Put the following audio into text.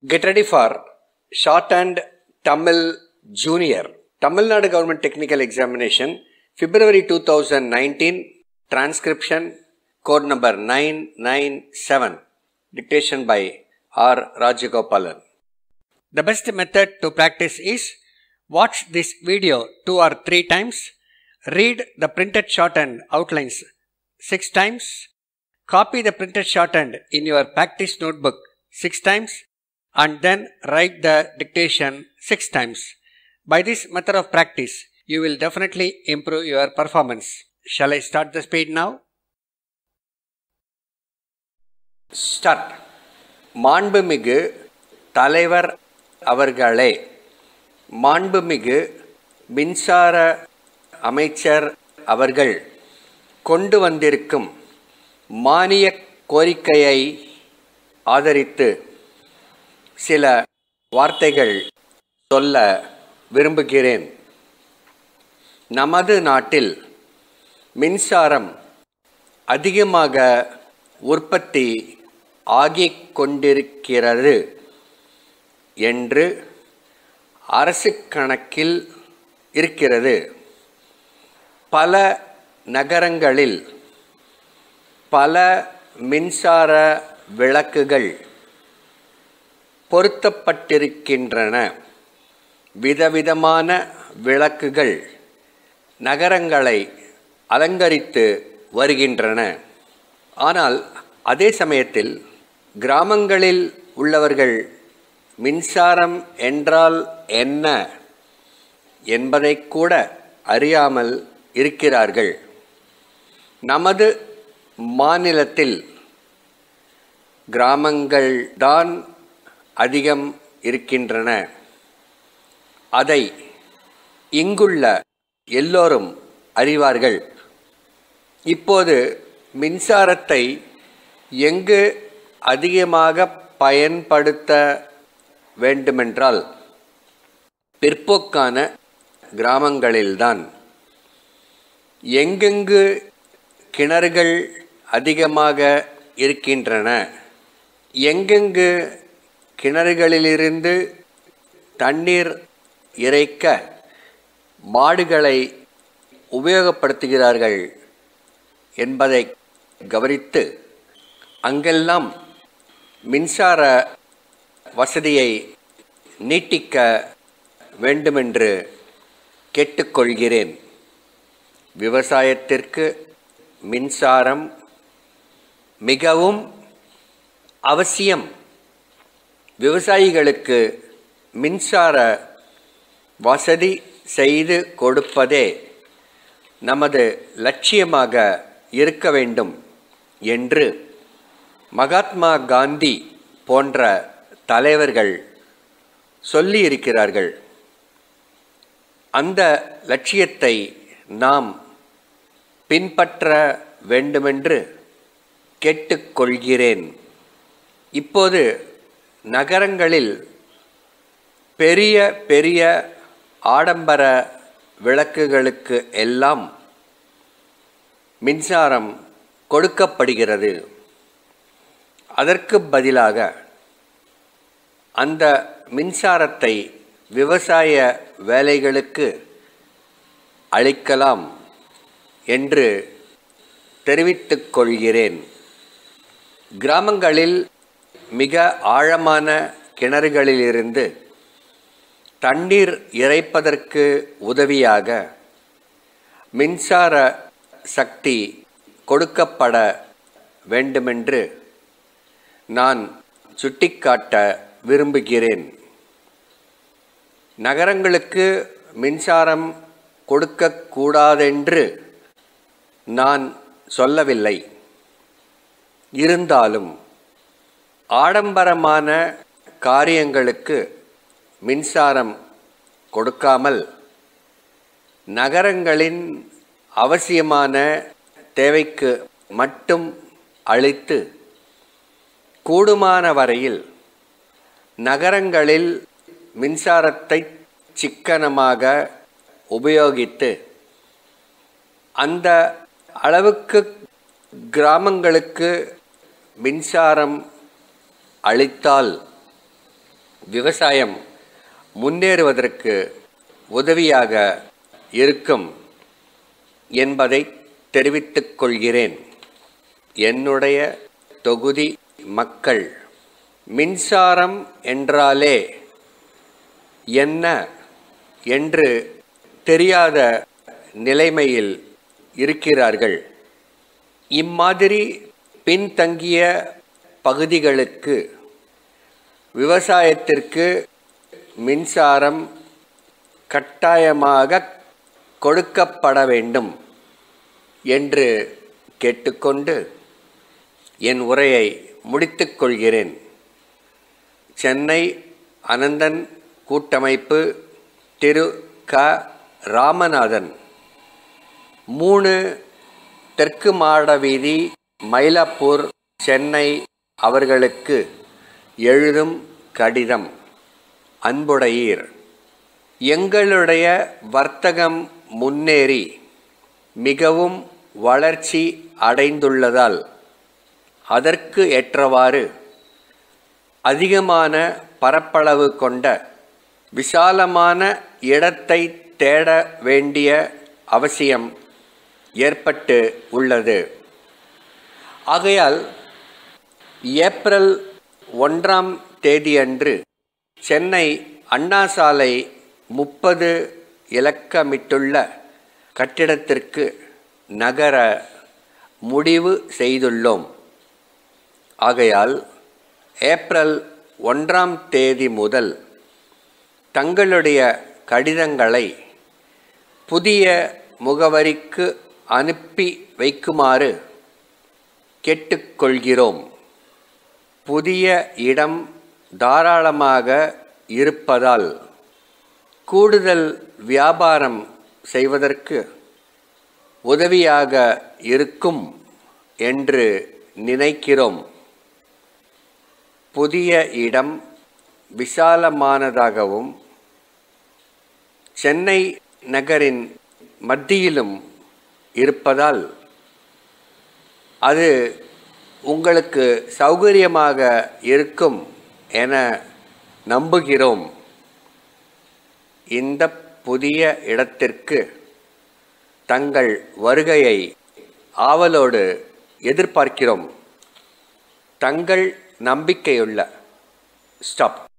Get ready for shorthand Tamil Junior Tamil Nadu Government Technical Examination February 2019 transcription code number 997 dictation by R. Rajagopalan. The best method to practice is watch this video two or three times, read the printed shorthand outlines six times, copy the printed shorthand in your practice notebook six times, and then write the dictation six times. By this method of practice, you will definitely improve your performance. Shall I start the speed now? Start. மாண்புமிகு தலைவர் அவர்களே மாண்புமிகு மின்சார அமைச்சர் அவர்கள் கொண்டு வந்திருக்கும் மானிய கோரிக்கையை ஆதரித்து சில வார்த்தைகள் சொல்ல விரும்புகிறேன் நமது நாட்டில் மின்சாரம் அதிகமாக உற்பத்தி ஆகிக் கொண்டிருக்கிறது என்று அரசு கணக்கில் இருக்கிறது பல நகரங்களில் பல மின்சார விளக்குகள் பொருத்தப்பட்டிருக்கின்றன விதவிதமான விளக்குகள் நகரங்களை அலங்கரித்து வருகின்றன ஆனால் அதே சமயத்தில் கிராமங்களில் உள்ளவர்கள் மின்சாரம் என்றால் என்ன என்பதை கூட அறியாமல் இருக்கிறார்கள் நமது மாநிலத்தில் கிராமங்கள்தான் அதிகம் இருக்கின்றன அதை இங்குள்ள எல்லோரும் அறிவார்கள் இப்போது மின்சாரத்தை எங்கு அதிகமாக பயன்படுத்த வேண்டுமென்றால் பிற்போக்கான கிராமங்களில்தான் எங்கெங்கு கிணறுகள் அதிகமாக இருக்கின்றன எங்கெங்கு கிணறுகளிலிருந்து தண்ணீர் இறைக்க மாடுகளை உபயோகப்படுத்துகிறார்கள் என்பதை கவனித்து அங்கெல்லாம் மின்சார வசதியை நீட்டிக்க வேண்டுமென்று கேட்டுக்கொள்கிறேன் விவசாயத்திற்கு மின்சாரம் மிகவும் அவசியம் விவசாயிகளுக்கு மின்சார வசதி செய்து கொடுப்பதே நமது லட்சியமாக இருக்க வேண்டும் என்று மகாத்மா காந்தி போன்ற தலைவர்கள் சொல்லியிருக்கிறார்கள் அந்த லட்சியத்தை நாம் பின்பற்ற வேண்டுமென்று கேட்டுக்கொள்கிறேன் இப்போது நகரங்களில் பெரிய பெரிய ஆடம்பர விளக்குகளுக்கு எல்லாம் மின்சாரம் கொடுக்கப்படுகிறது அதற்கு பதிலாக அந்த மின்சாரத்தை விவசாய வேலைகளுக்கு அளிக்கலாம் என்று தெரிவித்துக் கொள்கிறேன் கிராமங்களில் மிக ஆழமான கிணறுகளிலிருந்து தண்ணீர் இறைப்பதற்கு உதவியாக மின்சார சக்தி கொடுக்கப்பட வேண்டுமென்று நான் சுட்டிக்காட்ட விரும்புகிறேன் நகரங்களுக்கு மின்சாரம் கொடுக்கக்கூடாதென்று நான் சொல்லவில்லை இருந்தாலும் ஆடம்பரமான காரியங்களுக்கு மின்சாரம் கொடுக்காமல் நகரங்களின் அவசியமான தேவைக்கு மட்டும் அளித்து கூடுமான வரையில் நகரங்களில் மின்சாரத்தை சிக்கனமாக உபயோகித்து அந்த அளவுக்கு கிராமங்களுக்கு மின்சாரம் அளித்தால் விவசாயம் முன்னேறுவதற்கு உதவியாக இருக்கும் என்பதை தெரிவித்துக் கொள்கிறேன் என்னுடைய தொகுதி மக்கள் மின்சாரம் என்றாலே என்ன என்று தெரியாத நிலைமையில் இருக்கிறார்கள் இம்மாதிரி பின்தங்கிய பகுதிகளுக்கு விவசாயத்திற்கு மின்சாரம் கட்டாயமாக கொடுக்கப்பட வேண்டும் என்று கேட்டுக்கொண்டு என் உரையை முடித்துக் கொள்கிறேன் சென்னை அனந்தன் கூட்டமைப்பு திரு க ராமநாதன் மூணு தெற்கு மாட வீதி மயிலாப்பூர் சென்னை அவர்களுக்கு எழுதும் கடிதம் அன்புடையீர் எங்களுடைய வர்த்தகம் முன்னேறி மிகவும் வளர்ச்சி அடைந்துள்ளதால் அதற்கு ஏற்றவாறு அதிகமான பரப்பளவு கொண்ட விசாலமான இடத்தை தேட வேண்டிய அவசியம் ஏற்பட்டு உள்ளது ஆகையால் ஏப்ரல் ஒன்றாம் தேதியன்று சென்னை அண்ணா சாலை முப்பது இலக்கமிட்டுள்ள கட்டிடத்திற்கு நகர முடிவு செய்துள்ளோம் ஆகையால் ஏப்ரல் ஒன்றாம் தேதி முதல் தங்களுடைய கடிதங்களை புதிய முகவரிக்கு அனுப்பி வைக்குமாறு கேட்டுக்கொள்கிறோம் புதிய இடம் தாராளமாக இருப்பதால் கூடுதல் வியாபாரம் செய்வதற்கு உதவியாக இருக்கும் என்று நினைக்கிறோம் புதிய இடம் விசாலமானதாகவும் சென்னை நகரின் மத்தியிலும் இருப்பதால் அது உங்களுக்கு சௌகரியமாக இருக்கும் என நம்புகிறோம் இந்த புதிய இடத்திற்கு தங்கள் வருகையை ஆவலோடு எதிர்பார்க்கிறோம் தங்கள் நம்பிக்கையுள்ள ஸ்டாப்